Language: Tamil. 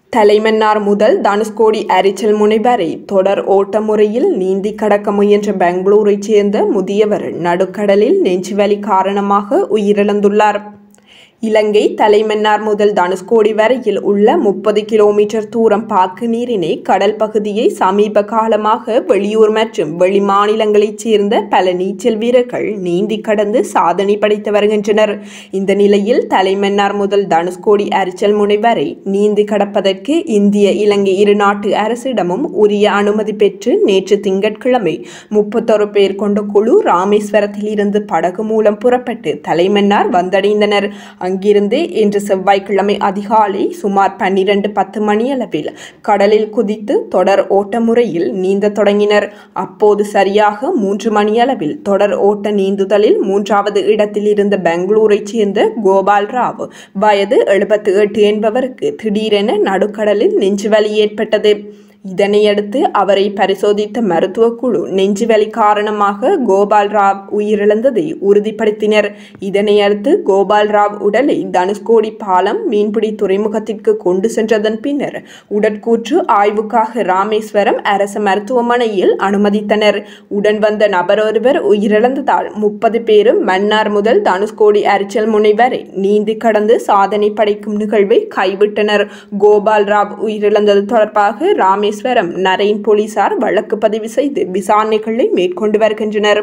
தலைமன்னார் முதல் தனுஷ்கோடி அரிச்சல் முனை வரை தொடர் ஓட்ட முறையில் நீந்தி கடக்க முயன்ற பெங்களூரைச் சேர்ந்த முதியவர் நடுக்கடலில் நெஞ்சுவலி காரணமாக உயிரிழந்துள்ளார் இலங்கை தலைமன்னார் முதல் தனுஷ்கோடி வரையில் உள்ள முப்பது கிலோமீட்டர் தூரம் பாக்கு நீரினை கடல் பகுதியை சமீப காலமாக வெளியூர் மற்றும் வெளிமாநிலங்களைச் சேர்ந்த பல நீச்சல் வீரர்கள் நீந்தி கடந்து சாதனை படைத்து வருகின்றனர் இந்த நிலையில் தலைமன்னார் முதல் தனுஷ்கோடி அரிச்சல் முனை வரை நீந்தி கடப்பதற்கு இந்திய இலங்கை இரு நாட்டு அரசிடமும் உரிய அனுமதி பெற்று நேற்று திங்கட்கிழமை முப்பத்தொரு பேர் கொண்ட குழு ராமேஸ்வரத்தில் இருந்து படகு மூலம் புறப்பட்டு தலைமன்னார் வந்தடைந்தனர் அங்கிருந்து இன்று செவ்வாய்க்கிழமை அதிகாலை சுமார் பன்னிரண்டு பத்து மணியளவில் கடலில் குதித்து தொடர் ஓட்ட முறையில் நீந்த தொடங்கினர் அப்போது சரியாக மூன்று மணியளவில் தொடர் ஓட்ட நீந்துதலில் மூன்றாவது இடத்தில் இருந்த பெங்களூரைச் சேர்ந்த கோபால் ராவ் வயது எழுபத்து எட்டு என்பவருக்கு திடீரென நடுக்கடலில் நெஞ்சுவலி ஏற்பட்டது இதனையடுத்து அவரை பரிசோதித்த மருத்துவக் குழு நெஞ்சுவலி காரணமாக கோபால் ராவ் உயிரிழந்ததை உறுதிப்படுத்தினர் இதனையடுத்து கோபால் ராவ் உடலை தனுஷ்கோடி பாலம் மீன்பிடி துறைமுகத்திற்கு கொண்டு சென்றதன் பின்னர் உடற்கூற்று ஆய்வுக்காக ராமேஸ்வரம் அரசு மருத்துவமனையில் அனுமதித்தனர் உடன் வந்த நபர் ஒருவர் உயிரிழந்ததால் முப்பது பேரும் மன்னார் முதல் தனுஷ்கோடி அரிச்சல் முனை வரை நீந்தி கடந்து சாதனை படைக்கும் நிகழ்வை கைவிட்டனர் கோபால் ராவ் உயிரிழந்தது தொடர்பாக ராமேஸ்வரம் நரைன் போலீசார் வழக்கு பதிவு செய்து விசாரணைகளை மேற்கொண்டு வருகின்றனர்